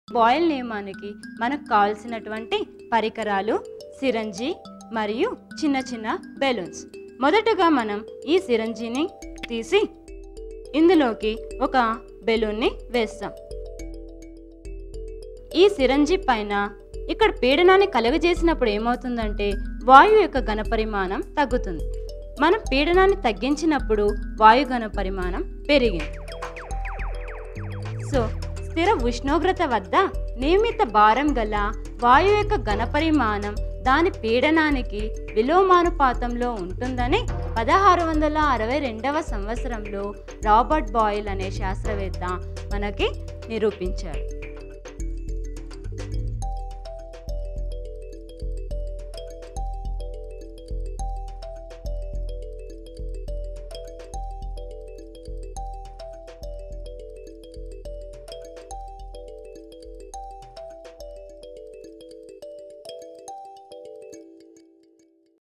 boil నియమానికి మనకు కావాల్సినటువంటి పరికరాలు సిరంజి మరియు చిన్న చిన్న బెలూన్స్ మొదటగా మనం ఈ సిరంజిని తీసి ఇందులోకి ఒక బెలూన్ని వేస్తాం ఈ సిరంజి పైన ఇక్కడ పీడనాన్ని కలుగజేసినప్పుడు ఏమవుతుందంటే వాయువు యొక్క ఘనపరిమాణం తగ్గుతుంది మనం పీడనాన్ని తగ్గించినప్పుడు వాయు ఘన పరిమాణం పెరిగింది సో స్థిర ఉష్ణోగ్రత వద్ద నియమిత భారం గల వాయు యొక్క ఘనపరిమాణం దాని పీడనానికి విలోమానుపాతంలో ఉంటుందని పదహారు వందల అరవై రెండవ సంవత్సరంలో రాబర్ట్ బాయిల్ అనే శాస్త్రవేత్త మనకి నిరూపించారు